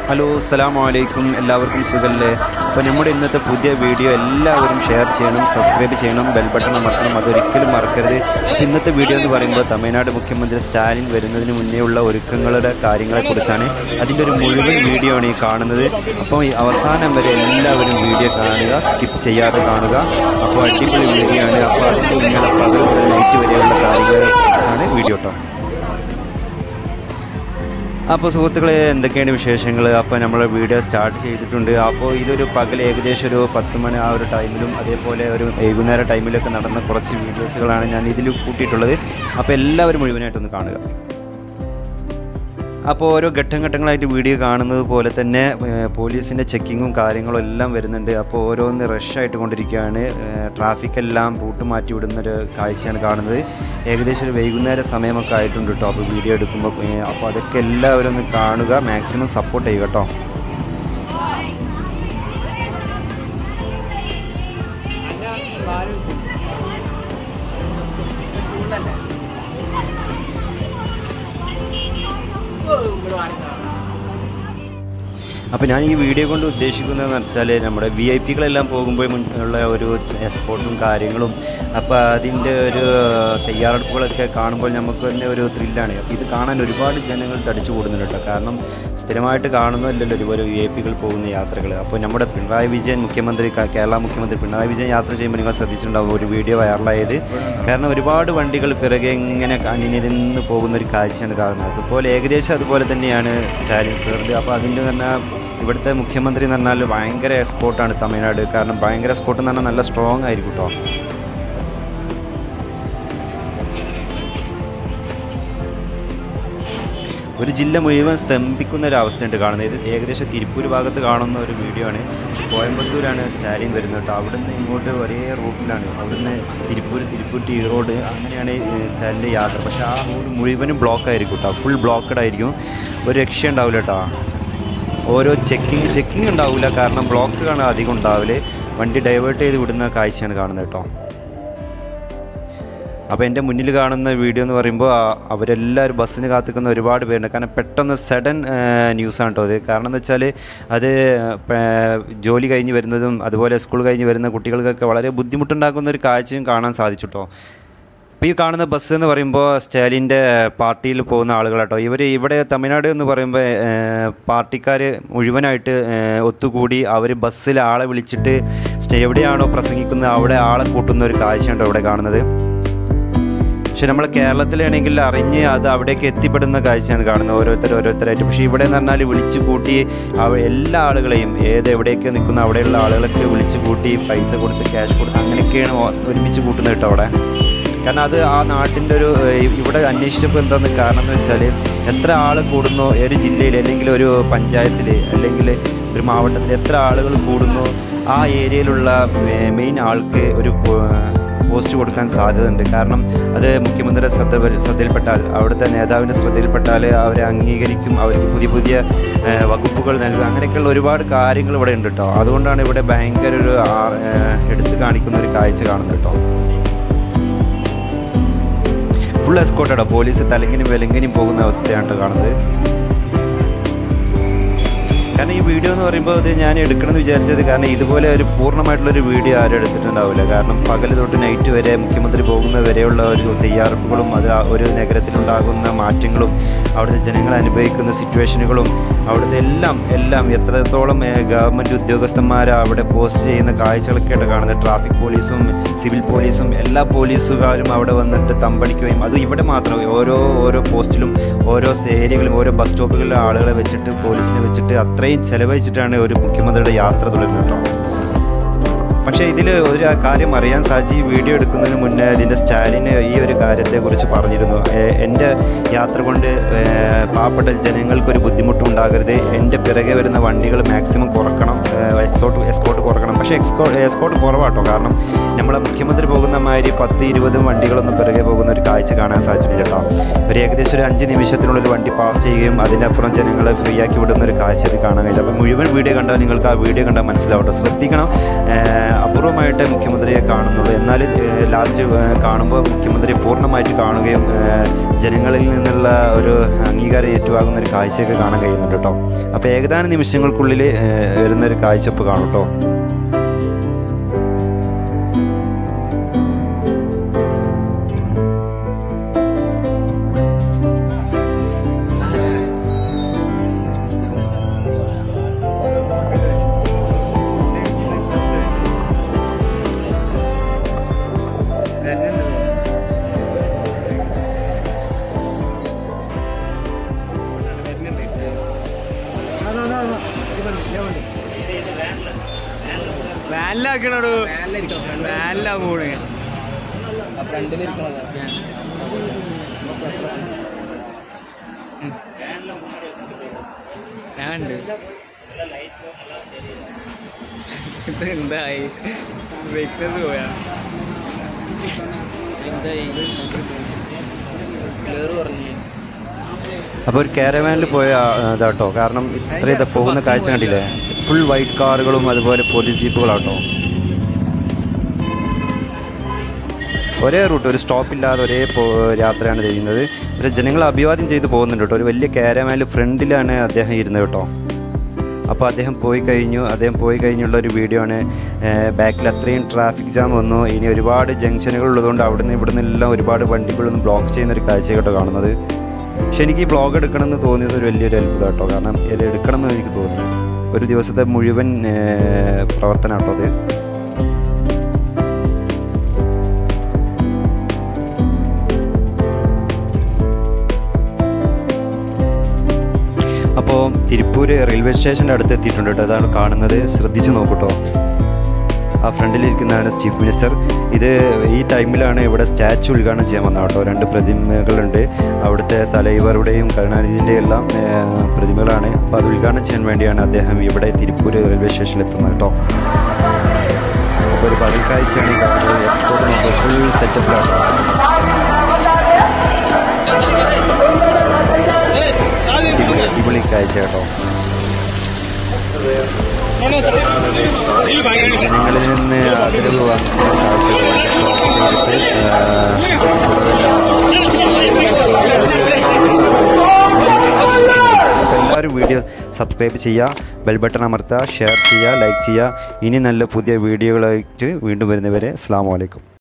hello അസ്സലാമു അലൈക്കും എല്ലാവർക്കും സുഖല്ലേ അപ്പോൾ നമ്മുടെ ഇന്നത്തെ പുതിയ വീഡിയോ എല്ലാവരും ഷെയർ ചെയ്യണം സബ്സ്ക്രൈബ് ചെയ്യണം ബെൽ ബട്ടൺ അമർത്തണം അതൊരിക്കലും മറക്കരുത് അപ്പോൾ ഇന്നത്തെ വീഡിയോ എന്ന് പറയുമ്പോൾ തമിഴ്നാട് മുഖ്യമന്ത്രി സ്റ്റാലിൻ വരുന്നതിന് മുന്നേ ഉള്ള ഒരുക്കങ്ങളുടെ കാര്യങ്ങളെക്കുറിച്ചാണ് അതിൻ്റെ ഒരു മുഴുവൻ വീഡിയോ ആണ് ഈ കാണുന്നത് അപ്പോൾ ഈ അവസാനം വരെ എല്ലാവരും വീഡിയോ കാണുക സ്കിപ്പ് ചെയ്യാതെ കാണുക അപ്പോൾ അടിപൊളി വീഡിയോ ആണ് അപ്പോൾ അതിൻ്റെ ഇന്നലെ പകൽ മുതൽ നൈറ്റ് വരെയുള്ള കാര്യങ്ങളെക്കുറിച്ചാണ് വീഡിയോ കേട്ടോ അപ്പോൾ സുഹൃത്തുക്കളെ എന്തൊക്കെയാണ് വിശേഷങ്ങൾ അപ്പോൾ നമ്മൾ വീഡിയോ സ്റ്റാർട്ട് ചെയ്തിട്ടുണ്ട് അപ്പോൾ ഇതൊരു പകൽ ഏകദേശം ഒരു പത്ത് മണി ആ ഒരു ടൈമിലും അതേപോലെ ഒരു വൈകുന്നേര ടൈമിലൊക്കെ നടന്ന കുറച്ച് വീഡിയോസുകളാണ് ഞാൻ ഇതിൽ കൂട്ടിയിട്ടുള്ളത് അപ്പോൾ എല്ലാവരും മുഴുവനായിട്ടൊന്ന് കാണുക അപ്പോൾ ഓരോ ഘട്ടം ഘട്ടങ്ങളായിട്ട് വീഡിയോ കാണുന്നത് പോലെ തന്നെ ഏഹ്, പോലീസിൻ്റെ ചെക്കിങ്ങും കാര്യങ്ങളും എല്ലാം വരുന്നുണ്ട് അപ്പോൾ ഓരോന്ന് റഷായിട്ട് കൊണ്ടിരിക്കുകയാണ് ഏഹ്, ട്രാഫിക് എല്ലാം റൂട്ട് മാറ്റി വിടുന്നൊരു കാഴ്ചയാണ് കാണുന്നത് ഏകദേശം ഒരു വൈകുന്നേര സമയമൊക്കെ ആയിട്ടുണ്ട് കേട്ടോ അപ്പോൾ വീഡിയോ എടുക്കുമ്പോൾ ഏഹ്, അപ്പോൾ അതൊക്കെ എല്ലാവരും ഒന്ന് കാണുക മാക്സിമം സപ്പോർട്ട് ചെയ്യുക കേട്ടോ അപ്പോൾ ഞാൻ ഈ വീഡിയോ കൊണ്ട് ഉദ്ദേശിക്കുന്നതെന്ന് വെച്ചാൽ നമ്മുടെ വി ഐ പികളെല്ലാം പോകുമ്പോൾ മുൻ- ഉള്ള ഒരു എക്സ്പോർട്ടും കാര്യങ്ങളും അപ്പോൾ അതിൻ്റെ ഒരു തയ്യാറെടുപ്പുകളൊക്കെ കാണുമ്പോൾ നമുക്ക് തന്നെ ഒരു ത്രില്ലാണ് അപ്പോൾ ഇത് കാണാൻ ഒരുപാട് ജനങ്ങൾ തടിച്ചു കൂടുന്നുണ്ട് കേട്ടോ കാരണം സ്ഥിരമായിട്ട് കാണുന്നതല്ലല്ലോ ഇതുപോലെ വി ഐ പികൾ പോകുന്ന യാത്രകൾ അപ്പോൾ നമ്മുടെ പിണറായി വിജയൻ മുഖ്യമന്ത്രി ക- കേരള മുഖ്യമന്ത്രി പിണറായി വിജയൻ യാത്ര ചെയ്യുമ്പോൾ നിങ്ങൾ ശ്രദ്ധിച്ചിട്ടുണ്ടാവും ഒരു വീഡിയോ വൈറലായത് കാരണം ഒരുപാട് വണ്ടികൾ പിറകെ ഇങ്ങനെ അണിനിരന്ന് പോകുന്ന ഒരു കാഴ്ചയാണ് കാണുന്നത് അതുപോലെ ഏകദേശം അതുപോലെ തന്നെയാണ് സ്റ്റാലിൻ സാറിൻ്റെ അപ്പോൾ അതിൻ്റെ തന്നെ ഇവിടുത്തെ മുഖ്യമന്ത്രി എന്ന് പറഞ്ഞാൽ ഭയങ്കര എക്സ്പോർട്ടാണ് തമിഴ്നാട് കാരണം ഭയങ്കര എക്സ്പോർട്ട് എന്ന് പറഞ്ഞാൽ നല്ല സ്ട്രോങ് ആയിരിക്കും കേട്ടോ ഒരു ജില്ല മുഴുവൻ സ്തംഭിക്കുന്ന ഒരു അവസ്ഥയുണ്ട് കാണുന്നത് ഇത് ഏകദേശം തിരുപ്പൂർ ഭാഗത്ത് കാണുന്ന ഒരു വീഡിയോ ആണ് കോയമ്പത്തൂരാണ് സ്റ്റാലിൻ വരുന്നത് കേട്ടോ അവിടുന്ന് ഇങ്ങോട്ട് ഒരേ റൂട്ടിലാണ് അവിടുന്ന് തിരുപ്പൂർ തിരുപ്പൂർ ടീ റോഡ് അങ്ങനെയാണ് ഈ സ്റ്റാലിൻ്റെ യാത്ര പക്ഷേ ആ റോഡ് മുഴുവനും ബ്ലോക്ക് ആയിരിക്കും കേട്ടോ ഫുൾ ബ്ലോക്കഡ് ആയിരിക്കും ഒരു രക്ഷ ഉണ്ടാവില്ല കേട്ടോ ഓരോ ചെക്കിങ് ചെക്കിങ് ഉണ്ടാവില്ല കാരണം ബ്ലോക്കാണ് അധികം ഉണ്ടാവില്ല വണ്ടി ഡൈവേർട്ട് ചെയ്ത് വിടുന്ന കാഴ്ചയാണ് കാണുന്നത് കേട്ടോ അപ്പോൾ എൻ്റെ മുന്നിൽ കാണുന്ന വീഡിയോ എന്ന് പറയുമ്പോൾ ആ- അവരെല്ലാവരും ബസ്സിന് കാത്തിക്കുന്ന ഒരുപാട് പേരുണ്ട് കാരണം പെട്ടെന്ന് സഡൻ ന്യൂസാണ് കേട്ടോ അത് കാരണം എന്ന് വെച്ചാൽ അത് പ- ജോലി കഴിഞ്ഞ് വരുന്നതും അതുപോലെ സ്കൂൾ കഴിഞ്ഞ് വരുന്ന കുട്ടികൾക്കൊക്കെ വളരെ ബുദ്ധിമുട്ടുണ്ടാക്കുന്ന ഒരു കാഴ്ചയും കാണാൻ സാധിച്ചു കേട്ടോ ഇപ്പോൾ ഈ കാണുന്ന ബസ് എന്ന് പറയുമ്പോൾ സ്റ്റാലിൻ്റെ പാർട്ടിയിൽ പോകുന്ന ആളുകളാട്ടോ ഇവർ ഇവിടെ തമിഴ്നാട് എന്ന് പറയുമ്പോൾ പാർട്ടിക്കാർ മുഴുവനായിട്ട് ഏഹ്, ഒത്തുകൂടി അവർ ബസ്സിൽ ആളെ വിളിച്ചിട്ട് സ്റ്റേ എവിടെയാണോ പ്രസംഗിക്കുന്നത് അവിടെ ആളെ കൂട്ടുന്ന ഒരു കാഴ്ചയുണ്ടോ ഇവിടെ കാണുന്നത് പക്ഷെ നമ്മൾ കേരളത്തിലാണെങ്കിൽ അറിഞ്ഞ് അത് അവിടേക്ക് എത്തിപ്പെടുന്ന കാഴ്ചയാണ് കാണുന്നത് ഓരോരുത്തർ ഓരോരുത്തരായിട്ട് പക്ഷേ ഇവിടെ എന്ന് പറഞ്ഞാൽ വിളിച്ചു കൂട്ടി അവ എല്ലാ ആളുകളെയും ഏത് എവിടെയൊക്കെ നിൽക്കുന്ന അവിടെയുള്ള ആളുകളൊക്കെ വിളിച്ചു കൂട്ടി പൈസ കൊടുത്ത് ക്യാഷ് കൊടുത്ത് അങ്ങനെയൊക്കെയാണ് ഓ- ഒരുമിച്ച് കൂട്ടുന്നത് കേട്ടോ അവിടെ കാരണം അത് ആ നാട്ടിൻ്റെ ഒരു ഏഹ്, ഇവിടെ അന്വേഷിച്ചപ്പോൾ എന്താണെന്ന് കാരണം എന്ന് വെച്ചാൽ എത്ര ആൾ കൂടുന്നോ ഒരു ജില്ലയിൽ അല്ലെങ്കിൽ ഒരു പഞ്ചായത്തിൽ അല്ലെങ്കിൽ ഒരു മാവട്ടത്തിൽ എത്ര ആളുകൾ കൂടുന്നോ ആ ഏരിയയിലുള്ള മെയിൻ ആൾക്ക് ഒരു പോ- പോസ്റ്റ് കൊടുക്കാൻ സാധ്യതയുണ്ട് കാരണം അത് മുഖ്യമന്ത്രിയുടെ ശ്രദ്ധ ശ്രദ്ധയിൽപ്പെട്ടാൽ അവിടുത്തെ നേതാവിൻ്റെ ശ്രദ്ധയിൽപ്പെട്ടാൽ അവരെ അംഗീകരിക്കും അവർക്ക് പുതിയ പുതിയ ഏഹ്, വകുപ്പുകൾ നൽകുക അങ്ങനെയൊക്കെയുള്ള ഒരുപാട് കാര്യങ്ങൾ ഇവിടെ ഉണ്ട് കേട്ടോ അതുകൊണ്ടാണ് ഇവിടെ ഭയങ്കര ഒരു ആ- ഏഹ്, എടുത്തു കാണിക്കുന്ന ഒരു കാഴ്ച കാണുന്നത് കേട്ടോ ഫുൾ എസ്കോട്ടാണ് പോലീസ് തലങ്ങിനും വിലങ്ങിനും പോകുന്ന അവസ്ഥയാണ് ട്ടോ കാണുന്നത് കാരണം ഈ വീഡിയോ എന്ന് പറയുമ്പോൾ ഇത് ഞാൻ എടുക്കണമെന്ന് വിചാരിച്ചത് കാരണം ഇതുപോലെ ഒരു പൂർണ്ണമായിട്ടുള്ളൊരു വീഡിയോ ആരും എടുത്തിട്ടുണ്ടാവില്ല കാരണം പകൽ തൊട്ട് നൈറ്റ് വരെ മുഖ്യമന്ത്രി പോകുന്നത് വരെയുള്ള ഒരു തയ്യാറെടുപ്പുകളും അത് ആ ഒരു നഗരത്തിലുണ്ടാകുന്ന മാറ്റങ്ങളും അവിടുത്തെ ജനങ്ങൾ അനുഭവിക്കുന്ന സിറ്റുവേഷനുകളും അവിടുത്തെ എല്ലാം എല്ലാം എത്രത്തോളം ഗവൺമെൻറ് ഉദ്യോഗസ്ഥന്മാർ അവിടെ പോസ്റ്റ് ചെയ്യുന്ന കാഴ്ചകളൊക്കെയാണ് കാണുന്നത് ട്രാഫിക് പോലീസും സിവിൽ പോലീസും എല്ലാ പോലീസുകാരും അവിടെ വന്നിട്ട് തമ്പടിക്കുകയും അത് ഇവിടെ മാത്രം ഓരോ ഓരോ പോസ്റ്റിലും ഓരോ ഏരിയകളിലും ഓരോ ബസ് സ്റ്റോപ്പുകളിലും ആളുകളെ വെച്ചിട്ട് പോലീസിനെ വെച്ചിട്ട് അത്രയും ചെലവഴിച്ചിട്ടാണ് ഒരു മുഖ്യമന്ത്രിയുടെ യാത്ര തുടരുന്നത് കേട്ടോ പക്ഷേ ഇതിൽ ഒരു കാര്യം അറിയാൻ സാധിച്ചു ഈ വീഡിയോ എടുക്കുന്നതിന് മുന്നേ ഇതിൻ്റെ സ്റ്റാലിന് ഈ ഒരു കാര്യത്തെക്കുറിച്ച് പറഞ്ഞിരുന്നു ഏ- എൻ്റെ യാത്ര കൊണ്ട് ഏ, പാവപ്പെട്ട ജനങ്ങൾക്കൊരു ബുദ്ധിമുട്ടും ഉണ്ടാകരുത് എൻ്റെ പിറകെ വരുന്ന വണ്ടികൾ മാക്സിമം കുറക്കണം എക്സോട്ട് എസ്കോട്ട് കുറക്കണം പക്ഷേ എക്സ്കോ എസ്കോട്ട് കുറവാട്ടോ കാരണം നമ്മളെ മുഖ്യമന്ത്രി പോകുന്ന മാതിരി പത്ത് ഇരുപതും വണ്ടികളൊന്നും പിറകെ പോകുന്ന ഒരു കാഴ്ച കാണാൻ സാധിച്ചില്ല കേട്ടോ ഒരു ഏകദേശം ഒരു അഞ്ച് നിമിഷത്തിനുള്ളിൽ വണ്ടി പാസ് ചെയ്യുകയും അതിനപ്പുറം ജനങ്ങളെ ഫ്രീ ആക്കി വിടുന്ന ഒരു കാഴ്ച ഇത് കാണാൻ കഴിയില്ല അപ്പോൾ മുഴുവൻ വീഡിയോ കണ്ടാൽ നിങ്ങൾക്ക് ആ വീഡിയോ കണ്ടാൽ മനസ്സിലാവട്ടോ ശ്രദ്ധിക്കണം ഏഹ് അപൂർവമായിട്ട് മുഖ്യമന്ത്രിയെ കാണുന്നുള്ളൂ എന്നാൽ ലാസ്റ്റ് കാണുമ്പോൾ മുഖ്യമന്ത്രിയെ പൂർണ്ണമായിട്ട് കാണുകയും ഏഹ് ജനങ്ങളിൽ നിന്നുള്ള ഒരു അംഗീകാരം ഏറ്റുവാങ്ങുന്ന ഒരു കാഴ്ചയൊക്കെ കാണാൻ കഴിയുന്നുണ്ട് കേട്ടോ അപ്പോൾ ഏകദാന നിമിഷങ്ങൾക്കുള്ളിൽ ഏഹ് വരുന്ന ഒരു കാഴ്ച ഇപ്പോൾ കാണും കേട്ടോ വാനിലാക്കണോട് വാനിലാ പോണ് ഞാൻ ഉണ്ട് ഇത് എന്തായി ബ്രേക്ക്ഫാസ്റ്റ് പോയാ അപ്പോൾ ഒരു കാരവാനിൽ പോയ ആ, ഇതാട്ടോ കാരണം ഇത്രയും ഇത് പോകുന്ന കാഴ്ച കണ്ടില്ലേ ഫുൾ വൈറ്റ് കാറുകളും അതുപോലെ പോലീസ് ജീപ്പുകളാട്ടോ ഒരേ റൂട്ട് ഒരു സ്റ്റോപ്പില്ലാതെ ഒരേ പോ- യാത്രയാണ് ചെയ്യുന്നത് ഒരു ജനങ്ങൾ അഭിവാദ്യം ചെയ്ത് പോകുന്നുണ്ട് കേട്ടോ ഒരു വലിയ കാരവാനിൽ ഫ്രണ്ടിലാണ് അദ്ദേഹം ഇരുന്നത് കേട്ടോ അപ്പോൾ അദ്ദേഹം പോയി കഴിഞ്ഞു അദ്ദേഹം പോയി കഴിഞ്ഞുള്ള ഒരു വീഡിയോ ആണ് ബാക്കിൽ അത്രയും ട്രാഫിക് ജാം വന്നു ഇനി ഒരുപാട് ജംഗ്ഷനുകൾ ഉള്ളതുകൊണ്ട് അവിടുന്ന് ഇവിടുന്ന് എല്ലാം ഒരുപാട് വണ്ടികളൊന്നും ബ്ലോക്ക് ചെയ്യുന്ന ഒരു കാഴ്ച കേട്ടോ കാണുന്നത് പക്ഷെ എനിക്ക് ഈ ബ്ലോഗ് എടുക്കണം എന്ന് തോന്നിയത് ഒരു വലിയൊരു അത്ഭുതം കേട്ടോ കാരണം ഇത് എടുക്കണം എന്ന് എനിക്ക് തോന്നി ഒരു ദിവസത്തെ മുഴുവൻ പ്രവർത്തനം കേട്ടോ അത് അപ്പോൾ തിരുപ്പൂർ റെയിൽവേ സ്റ്റേഷൻ്റെ അടുത്ത് എത്തിയിട്ടുണ്ട് കേട്ടോ അതാണ് കാണുന്നത് ശ്രദ്ധിച്ച് നോക്കൂട്ടോ ആ ഫ്രണ്ടിലിരിക്കുന്നതാണ് ചീഫ് മിനിസ്റ്റർ ഇത് ഈ ടൈമിലാണ് ഇവിടെ സ്റ്റാച്ചു ഉദ്ഘാടനം ചെയ്യാൻ വന്നത് കേട്ടോ രണ്ട് പ്രതിമകളുണ്ട് അവിടുത്തെ തലൈവറുടെയും കരുണാനിധിൻ്റെയും എല്ലാം ഏഹ്, പ്രതിമകളാണ് അപ്പോൾ അത് ഉദ്ഘാടനം ചെയ്യാൻ വേണ്ടിയാണ് അദ്ദേഹം ഇവിടെ തിരുപ്പൂർ റെയിൽവേ സ്റ്റേഷനിൽ എത്തുന്നത് കേട്ടോ അപ്പോൾ ഒരു പകൽ കാഴ്ചയാണ് ഈ കാണുന്നത് എക്സ്പോർട്ട് നമുക്ക് ഫുൾ സെറ്റപ്പിലാണ് അടിപൊളി കാഴ്ച കേട്ടോ ജനങ്ങളിൽ നിന്ന് ആദരവ് വാങ്ങുന്ന കാഴ്ചകൾ സ്റ്റോപ്പ് ചെയ്തിട്ട് അപ്പോൾ എല്ലാവരും വീഡിയോ സബ്സ്ക്രൈബ് ചെയ്യുക ബെൽ ബട്ടൺ അമർത്തുക ഷെയർ ചെയ്യുക ലൈക്ക് ചെയ്യുക ഇനി നല്ല പുതിയ വീഡിയോകളായിട്ട് വീണ്ടും വരുന്നവരെ അസ്സാം വലൈക്കും